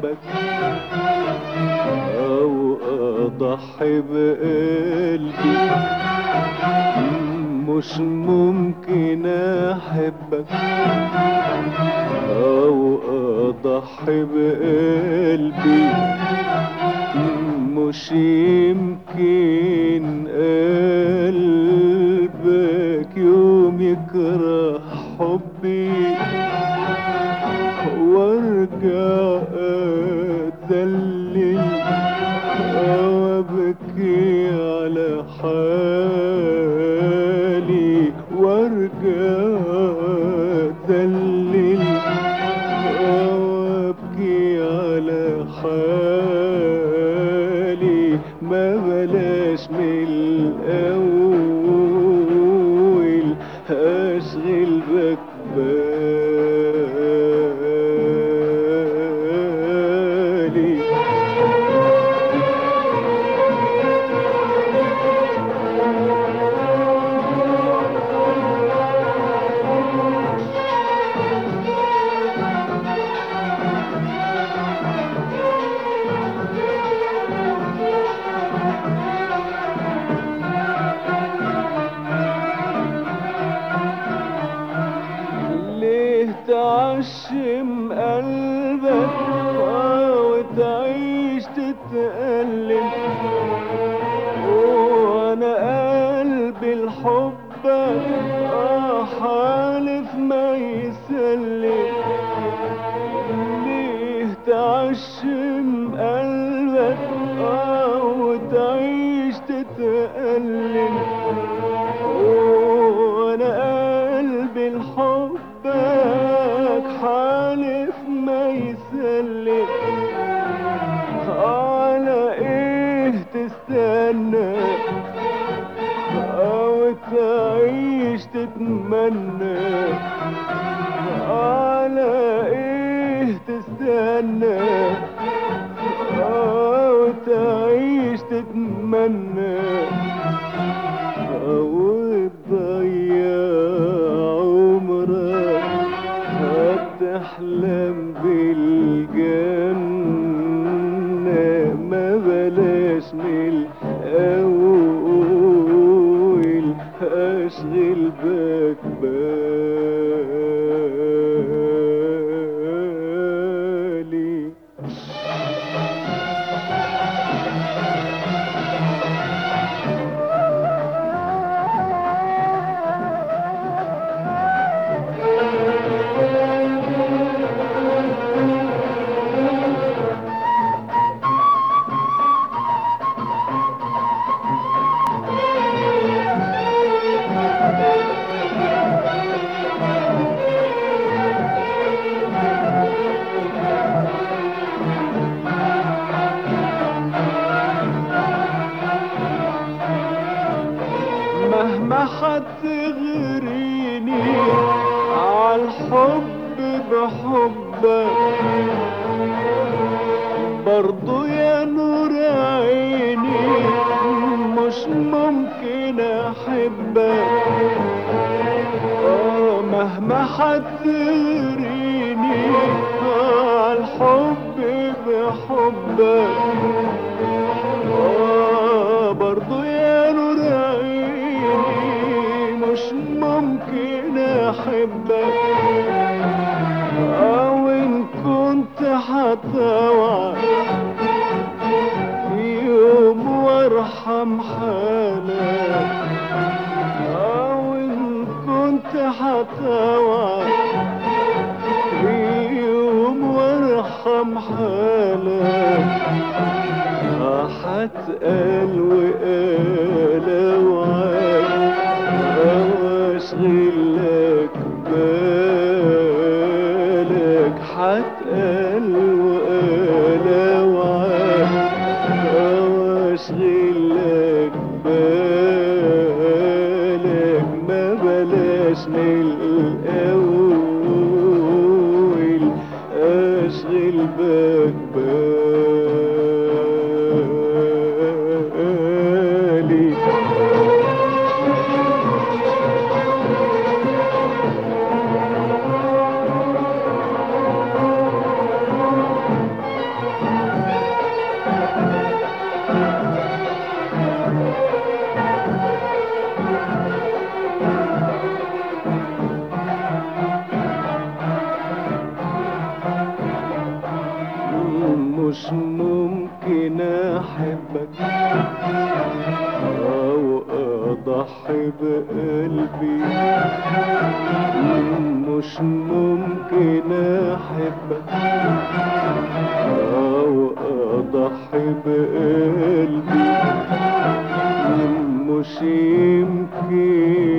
احبك او اضحي بقلبي مش ممكن احبك او اضحي بقلبي مش يمكن قلبك يوم يكره حبي وارجع اتذلل وابكي على حالي وارجع اتذلل وابكي على حالي ما بلاش من الاول اشغل بك بالي ليه تعشم قلبك آه وتعيش تتألم وانا قلبي لحبك اه حالف ما يسلم ليه تعشم قلبك اه وتعيش تتألم وانا قلبي لحبك حالف ما يسلم على ايه تستنى او تعيش تتمنى على ايه تستنى او تعيش تتمنى او تضيع عمرك هتحلم بالجنة ما بلاش من الأول أشغل بك بالي مهما حتغريني عالحب بحبك برضو يا نور عيني مش ممكن احبك آه مهما حتغريني عالحب بحبك آه برضو يا نور عيني مش ممكن احبك او ان كنت هتوعد في يوم وارحم حالك او ان كنت هتوعد في يوم وارحم حالك هتقال وقال اوعاك او اشغل لك بالك هتقال وقال اوعاك او اشغل لك بالك ما بلاش من الاول اشغل بك بالي اضحي بقلبي مش ممكن احبك او اضحي بقلبي مش يمكن